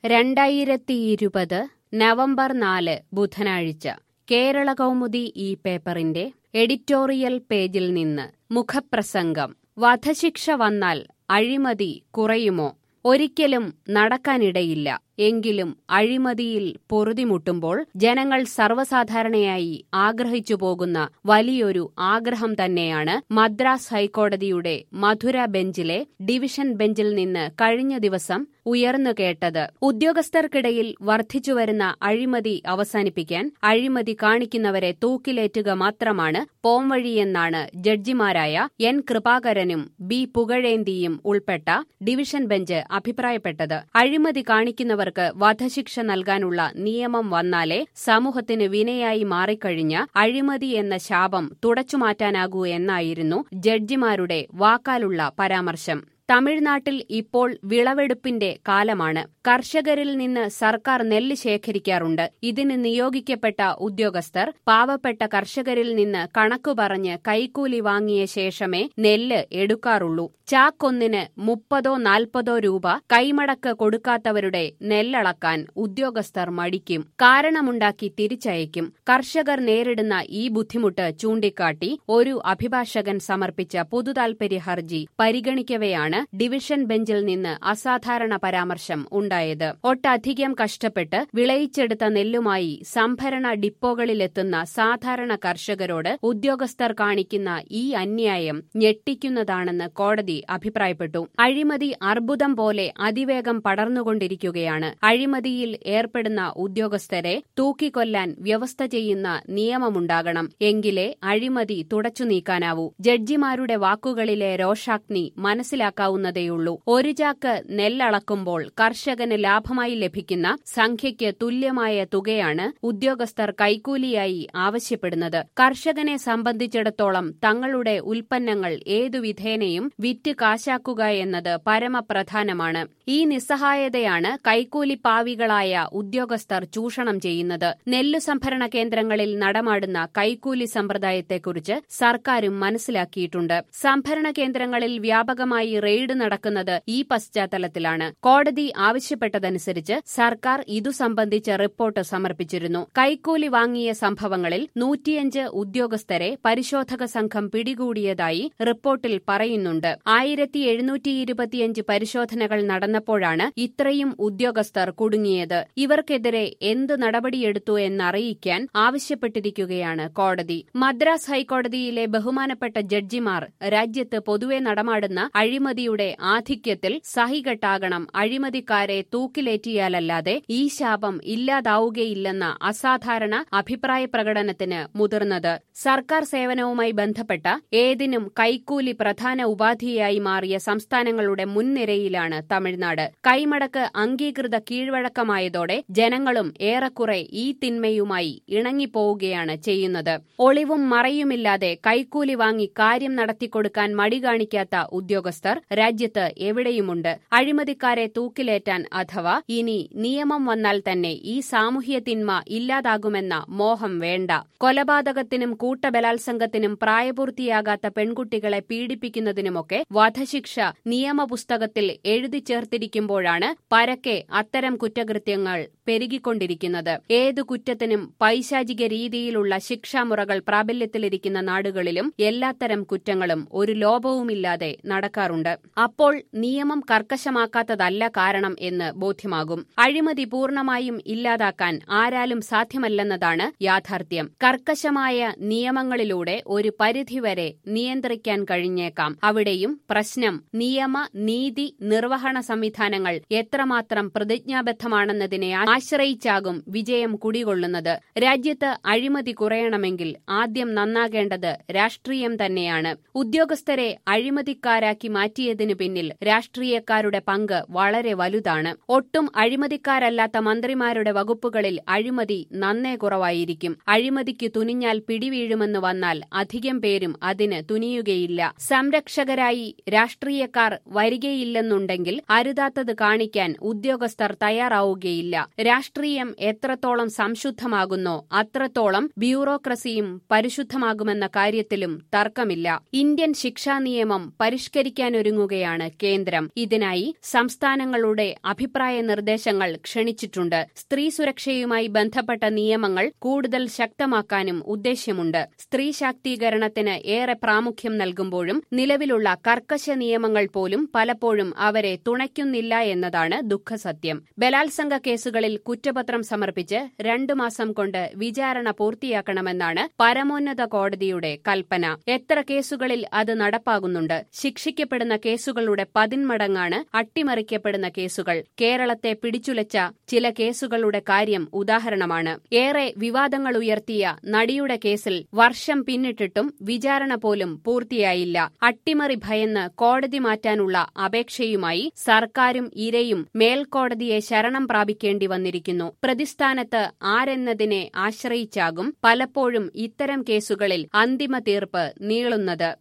രണ്ടായിരത്തിയിരുപത് നവംബർ നാല് ബുധനാഴ്ച കേരള കൗമുദി ഈ പേപ്പറിന്റെ എഡിറ്റോറിയൽ പേജിൽ നിന്ന് മുഖപ്രസംഗം വധശിക്ഷ വന്നാൽ അഴിമതി കുറയുമോ ഒരിക്കലും നടക്കാനിടയില്ല എങ്കിലും അഴിമതിയിൽ പൊറുതിമുട്ടുമ്പോൾ ജനങ്ങൾ സർവ്വസാധാരണയായി ആഗ്രഹിച്ചു പോകുന്ന വലിയൊരു ആഗ്രഹം തന്നെയാണ് മദ്രാസ് ഹൈക്കോടതിയുടെ മധുര ബെഞ്ചിലെ ഡിവിഷൻ ബെഞ്ചിൽ നിന്ന് കഴിഞ്ഞ ദിവസം ഉയർന്നു കേട്ടത് ഉദ്യോഗസ്ഥർക്കിടയിൽ വർദ്ധിച്ചുവരുന്ന അഴിമതി അവസാനിപ്പിക്കാൻ അഴിമതി കാണിക്കുന്നവരെ തൂക്കിലേറ്റുക മാത്രമാണ് പോംവഴിയെന്നാണ് ജഡ്ജിമാരായ എൻ കൃപാകരനും ബി പുകഴേന്തിയും ഉൾപ്പെട്ട ഡിവിഷൻ ബെഞ്ച് അഭിപ്രായപ്പെട്ടത് അഴിമതി കാണിക്കുന്നവർക്ക് വധശിക്ഷ നൽകാനുള്ള നിയമം വന്നാലേ സമൂഹത്തിന് വിനയായി മാറിക്കഴിഞ്ഞ അഴിമതി എന്ന ശാപം തുടച്ചുമാറ്റാനാകൂ എന്നായിരുന്നു ജഡ്ജിമാരുടെ വാക്കാലുള്ള പരാമർശം തമിഴ്നാട്ടിൽ ഇപ്പോൾ വിളവെടുപ്പിന്റെ കാലമാണ് കർഷകരിൽ നിന്ന് സർക്കാർ നെല്ല് ശേഖരിക്കാറുണ്ട് ഇതിന് നിയോഗിക്കപ്പെട്ട ഉദ്യോഗസ്ഥർ പാവപ്പെട്ട കർഷകരിൽ നിന്ന് കണക്കു പറഞ്ഞ് കൈക്കൂലി വാങ്ങിയ ശേഷമേ നെല്ല് എടുക്കാറുള്ളൂ ചാക്കൊന്നിന് മുപ്പതോ നാൽപ്പതോ രൂപ കൈമടക്ക് കൊടുക്കാത്തവരുടെ നെല്ലളക്കാൻ ഉദ്യോഗസ്ഥർ മടിക്കും കാരണമുണ്ടാക്കി തിരിച്ചയക്കും കർഷകർ നേരിടുന്ന ഈ ബുദ്ധിമുട്ട് ചൂണ്ടിക്കാട്ടി ഒരു അഭിഭാഷകൻ സമർപ്പിച്ച പൊതുതാൽപര്യ ഹർജി പരിഗണിക്കവെയാണ് ഡിവിഷൻ ബെഞ്ചിൽ നിന്ന് അസാധാരണ പരാമർശം ഉണ്ടായത് ഒട്ടധികം കഷ്ടപ്പെട്ട് വിളയിച്ചെടുത്ത നെല്ലുമായി സംഭരണ ഡിപ്പോകളിലെത്തുന്ന സാധാരണ കർഷകരോട് ഉദ്യോഗസ്ഥർ കാണിക്കുന്ന ഈ അന്യായം ഞെട്ടിക്കുന്നതാണെന്ന് കോടതി അഭിപ്രായപ്പെട്ടു അഴിമതി അർബുദം പോലെ അതിവേഗം പടർന്നുകൊണ്ടിരിക്കുകയാണ് അഴിമതിയിൽ ഏർപ്പെടുന്ന ഉദ്യോഗസ്ഥരെ തൂക്കിക്കൊല്ലാൻ വ്യവസ്ഥ ചെയ്യുന്ന നിയമമുണ്ടാകണം എങ്കിലേ അഴിമതി തുടച്ചു നീക്കാനാവൂ ജഡ്ജിമാരുടെ വാക്കുകളിലെ രോഷാഗ്നി മനസ്സിലാക്കാവുന്നതേയുള്ളൂ ഒരു ചാക്ക് നെല്ലളക്കുമ്പോൾ കർഷകന് ലാഭമായി ലഭിക്കുന്ന സംഖ്യയ്ക്ക് തുല്യമായ തുകയാണ് ഉദ്യോഗസ്ഥർ കൈക്കൂലിയായി ആവശ്യപ്പെടുന്നത് കർഷകനെ സംബന്ധിച്ചിടത്തോളം തങ്ങളുടെ ഉൽപ്പന്നങ്ങൾ ഏതു വിധേനയും വിറ്റ് കാശാക്കുക എന്നത് പരമപ്രധാനമാണ് ഈ നിസ്സഹായതയാണ് കൈക്കൂലി പാവികളായ ഉദ്യോഗസ്ഥർ ചൂഷണം ചെയ്യുന്നത് നെല്ലു സംഭരണ കേന്ദ്രങ്ങളിൽ നടമാടുന്ന കൈക്കൂലി സമ്പ്രദായത്തെക്കുറിച്ച് സർക്കാരും മനസ്സിലാക്കിയിട്ടുണ്ട് സംഭരണ കേന്ദ്രങ്ങളിൽ വ്യാപകമായി റെയ്ഡ് നടക്കുന്നത് ഈ പശ്ചാത്തലത്തിലാണ് കോടതി ആവശ്യപ്പെട്ടതനുസരിച്ച് സർക്കാർ ഇതു സംബന്ധിച്ച റിപ്പോർട്ട് സമർപ്പിച്ചിരുന്നു കൈക്കൂലി വാങ്ങിയ സംഭവങ്ങളിൽ നൂറ്റിയഞ്ച് ഉദ്യോഗസ്ഥരെ പരിശോധക സംഘം പിടികൂടിയതായി റിപ്പോർട്ടിൽ പറയുന്നുണ്ട് ആയിരത്തി എഴുന്നൂറ്റി ഇരുപത്തിയഞ്ച് പരിശോധനകൾ നടന്നപ്പോഴാണ് ഇത്രയും ഉദ്യോഗസ്ഥർ കുടുങ്ങിയത് ഇവർക്കെതിരെ എന്ത് നടപടിയെടുത്തു എന്നറിയിക്കാൻ ആവശ്യപ്പെട്ടിരിക്കുകയാണ് കോടതി മദ്രാസ് ഹൈക്കോടതിയിലെ ബഹുമാനപ്പെട്ട ജഡ്ജിമാർ രാജ്യത്ത് പൊതുവെ നടമാടുന്ന അഴിമതിയുടെ ആധിക്യത്തിൽ സഹികെട്ടാകണം അഴിമതിക്കാരെ തൂക്കിലേറ്റിയാലല്ലാതെ ഈ ശാപം ഇല്ലാതാവുകയില്ലെന്ന അസാധാരണ അഭിപ്രായ പ്രകടനത്തിന് മുതിർന്നത് സർക്കാർ സേവനവുമായി ബന്ധപ്പെട്ട ഏതിനും കൈക്കൂലി പ്രധാന ഉപാധിയായി മാറിയ സംസ്ഥാനങ്ങളുടെ മുൻനിരയിലാണ് തമിഴ്നാട് കൈമടക്ക് അംഗീകൃത കീഴ്വഴക്കമായതോടെ ജനങ്ങളും ഏറെക്കുറെ ഈ തിന്മയുമായി ഇണങ്ങിപ്പോവുകയാണ് ചെയ്യുന്നത് ഒളിവും മറയുമില്ലാതെ കൈക്കൂലി വാങ്ങി കാര്യം നടത്തിക്കൊടുക്കാൻ മടി കാണിക്കാത്ത ഉദ്യോഗസ്ഥർ രാജ്യത്ത് എവിടെയുമുണ്ട് അഴിമതിക്കാരെ തൂക്കിലേറ്റാൻ അഥവാ ഇനി നിയമം വന്നാൽ തന്നെ ഈ സാമൂഹ്യ തിന്മ ഇല്ലാതാകുമെന്ന മോഹം വേണ്ട കൊലപാതകത്തിനും കൂട്ടബലാത്സംഗത്തിനും പ്രായപൂർത്തിയാകാത്ത പെൺകുട്ടികളെ പീഡിപ്പിക്കുന്നതിനുമൊക്കെ വധശിക്ഷ നിയമപുസ്തകത്തിൽ എഴുതി ചേർത്തിരിക്കുമ്പോഴാണ് പരക്കെ അത്തരം കുറ്റകൃത്യങ്ങൾ പെരുകിക്കൊണ്ടിരിക്കുന്നത് ഏതു കുറ്റത്തിനും പൈശാചിക രീതിയിലുള്ള ശിക്ഷാമുറകൾ പ്രാബല്യത്തിലിരിക്കുന്ന നാടുകളിലും എല്ലാത്തരം കുറ്റങ്ങളും ഒരു ലോപവുമില്ലാതെ നടക്കാറുണ്ട് അപ്പോൾ നിയമം കർക്കശമാക്കാത്തതല്ല കാരണം എന്ന് ബോധ്യമാകും അഴിമതി പൂർണ്ണമായും ഇല്ലാതാക്കാൻ ആരാലും സാധ്യമല്ലെന്നതാണ് യാഥാർത്ഥ്യം കർക്കശമായ നിയമങ്ങളിലൂടെ ഒരു പരിധിവരെ നിയന്ത്രിക്കാൻ കഴിഞ്ഞേക്കാം അവിടെയും പ്രശ്നം നിയമ നീതി നിർവഹണ സംവിധാനങ്ങൾ എത്രമാത്രം പ്രതിജ്ഞാബദ്ധമാണെന്നതിനെ ആശ്രയിച്ചാകും വിജയം കുടികൊള്ളുന്നത് രാജ്യത്ത് അഴിമതി കുറയണമെങ്കിൽ ആദ്യം നന്നാകേണ്ടത് രാഷ്ട്രീയം തന്നെയാണ് ഉദ്യോഗസ്ഥരെ അഴിമതിക്കാരാക്കി മാറ്റിയതിനു പിന്നിൽ രാഷ്ട്രീയക്കാരുടെ പങ്ക് വളരെ വലുതാണ് ഒട്ടും അഴിമതിക്കാരല്ലാത്ത മന്ത്രിമാരുടെ വകുപ്പുകളിൽ അഴിമതി നന്നേ കുറവായിരിക്കും അഴിമതിക്ക് തുനിഞ്ഞാൽ പിടിവീഴുമെന്ന് വന്നാൽ അധികം പേരും അതിന് തുനിയുകയില്ല സംരക്ഷകരായി രാഷ്ട്രീയക്കാർ വരികയില്ലെന്നുണ്ടെങ്കിൽ അരുതാത്തത് കാണിക്കാൻ ഉദ്യോഗസ്ഥർ തയ്യാറാവുകയില്ല രാഷ്ട്രീയം എത്രത്തോളം സംശുദ്ധമാകുന്നോ അത്രത്തോളം ബ്യൂറോക്രസിയും പരിശുദ്ധമാകുമെന്ന കാര്യത്തിലും തർക്കമില്ല ഇന്ത്യൻ ശിക്ഷാ നിയമം പരിഷ്കരിക്കാനൊരുങ്ങുക ഒരുങ്ങുകയാണ് കേന്ദ്രം ഇതിനായി സംസ്ഥാനങ്ങളുടെ അഭിപ്രായ നിർദ്ദേശങ്ങൾ ക്ഷണിച്ചിട്ടുണ്ട് സ്ത്രീ സുരക്ഷയുമായി ബന്ധപ്പെട്ട നിയമങ്ങൾ കൂടുതൽ ശക്തമാക്കാനും ഉദ്ദേശ്യമുണ്ട് സ്ത്രീ ശാക്തീകരണത്തിന് ഏറെ പ്രാമുഖ്യം നൽകുമ്പോഴും നിലവിലുള്ള കർക്കശ നിയമങ്ങൾ പോലും പലപ്പോഴും അവരെ തുണയ്ക്കുന്നില്ല എന്നതാണ് ദുഃഖസത്യം ബലാത്സംഗ കേസുകളിൽ കുറ്റപത്രം സമർപ്പിച്ച് രണ്ടു മാസം കൊണ്ട് വിചാരണ പൂർത്തിയാക്കണമെന്നാണ് പരമോന്നത കോടതിയുടെ കൽപ്പന എത്ര കേസുകളിൽ അത് നടപ്പാകുന്നുണ്ട് ശിക്ഷിക്കപ്പെടുന്ന കേസുകളുടെ പതിന്മടങ്ങാണ് അട്ടിമറിക്കപ്പെടുന്ന കേസുകൾ കേരളത്തെ പിടിച്ചുലച്ച ചില കേസുകളുടെ കാര്യം ഉദാഹരണമാണ് ഏറെ വിവാദങ്ങൾ ഉയർത്തിയ നടിയുടെ കേസിൽ വർഷം പിന്നിട്ടിട്ടും വിചാരണ പോലും പൂർത്തിയായില്ല അട്ടിമറി ഭയന്ന് കോടതി മാറ്റാനുള്ള അപേക്ഷയുമായി സർക്കാരും ഇരയും മേൽക്കോടതിയെ ശരണം പ്രാപിക്കേണ്ടി വന്നിരിക്കുന്നു പ്രതിസ്ഥാനത്ത് ആരെന്നതിനെ ആശ്രയിച്ചാകും പലപ്പോഴും ഇത്തരം കേസുകളിൽ അന്തിമ തീർപ്പ് നീളുന്നത്